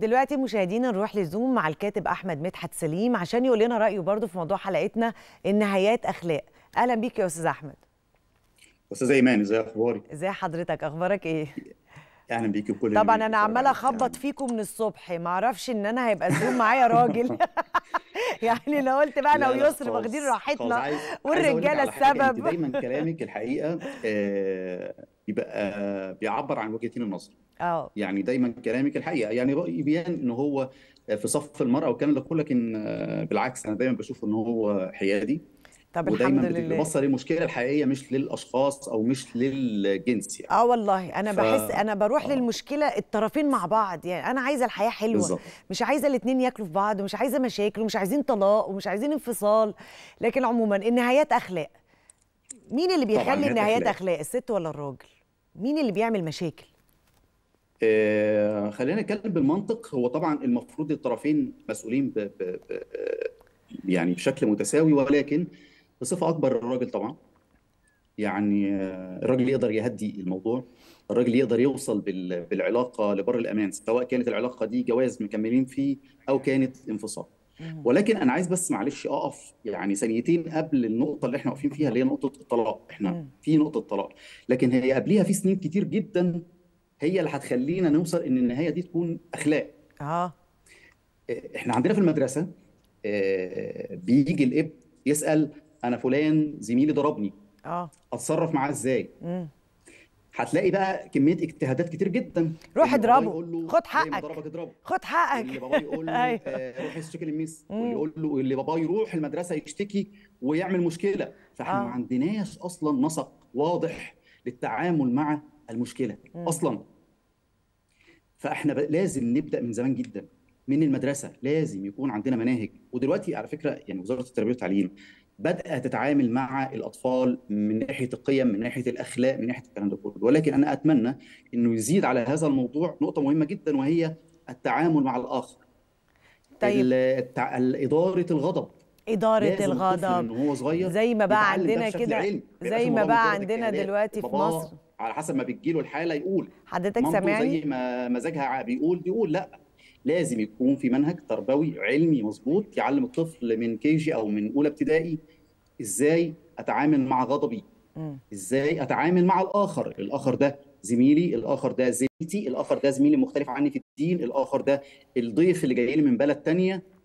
دلوقتي مشاهدينا نروح لزوم مع الكاتب احمد مدحت سليم عشان يقول لنا رايه برضه في موضوع حلقتنا النهايات اخلاق اهلا بيك يا استاذ احمد استاذ ايمان ازي اخبارك ازي حضرتك اخبارك ايه اهلا بيكي وكل طبعا اللي انا بيتفرج عماله عليك اخبط يعني. فيكم من الصبح ما اعرفش ان انا هيبقى الزوم معايا راجل يعني لو قلت بقى انا لا لا ويسر خالص، واخدين خالص. راحتنا عايز- عايز أقول لك والرجاله على حاجة، انت السبب دايما كلامك الحقيقه آه، بيبقى بيعبر عن وجهتين النظر اه يعني دايما كلامك الحقيقه يعني رايي بيان ان هو في صف المراه والكلام ده كله لكن آه، بالعكس انا دايما بشوف ان هو حيادي طب ودايما الحمد بتبقى لله باصه للمشكله الحقيقيه مش للاشخاص او مش للجنس يعني اه والله انا ف- بحس انا بروح آه. للمشكله الطرفين مع بعض يعني انا عايزه الحياه حلوه بالظبط مش عايزه الاتنين ياكلوا في بعض ومش عايزه مشاكل ومش عايزين طلاق ومش عايزين انفصال لكن عموما النهايات اخلاق مين اللي طبعا بيخلي نهايات النهايات اخلاق اخلاق الست ولا الراجل مين اللي بيعمل مشاكل آه، خلينا نتكلم بالمنطق هو طبعا المفروض الطرفين مسؤولين ب... ب... ب... يعني بشكل متساوي ولكن بصفة أكبر الراجل طبعا يعني آه، الراجل يقدر يهدي الموضوع الراجل يقدر يوصل بال... بالعلاقة لبر الأمان سواء كانت العلاقة دي جواز مكملين فيه أو كانت انفصال مم. ولكن أنا عايز بس معلش أقف يعني ثانيتين قبل النقطة اللي احنا واقفين فيها اللي هي نقطة الطلاق احنا مم. في نقطة طلاق لكن هي قبليها في سنين كتير جدا هي اللي هتخلينا نوصل ان النهايه دي تكون اخلاق اه احنا عندنا في المدرسه آه، بيجي الاب يسال انا فلان زميلي ضربني اه اتصرف معاه ازاي مم. هتلاقي بقى كميه اجتهادات كتير جدا روح اللي باباه اضربه يقول له خد زي ما حقك ضربك اضربه خد واللي حقك باباه يقول له ايوه آه، روح اشتكي للميس واللي مم. يقول له اللي باباه يروح المدرسه يشتكي ويعمل مشكله فاحنا ما اه عندناش اصلا نسق واضح للتعامل مع المشكله مم. اصلا فاحنا ب- لازم نبدا من زمان جدا من المدرسه لازم يكون عندنا مناهج ودلوقتي على فكره يعني وزاره التربيه والتعليم بدات تتعامل مع الاطفال من ناحيه القيم من ناحيه الاخلاق من ناحيه الكلام ده كله ولكن انا اتمنى انه يزيد على هذا الموضوع نقطه مهمه جدا وهي التعامل مع الاخر طيب ال- التع... اداره الغضب إدارة لازم الطفل الغضب من هو صغير زي ما بقى يتعلم ده عندنا بشكل كده علمي ما يبقاش زي ما الموضوع بقى مجرد عندنا اجتهادات دلوقتي في باباه مصر على حسب ما بتجيله الحاله يقول حضرتك مامته سامعني زي ما مزاجها ع- بيقول بيقول لا لازم يكون في منهج تربوي علمي مظبوط يعلم الطفل من كي جي او من اولى ابتدائي ازاي اتعامل مع غضبي مم. ازاي اتعامل مع الاخر الاخر ده زميلي الاخر ده زميلتي الاخر ده زميلي مختلف عني في الدين الاخر ده الضيف اللي جاي لي من بلد تانية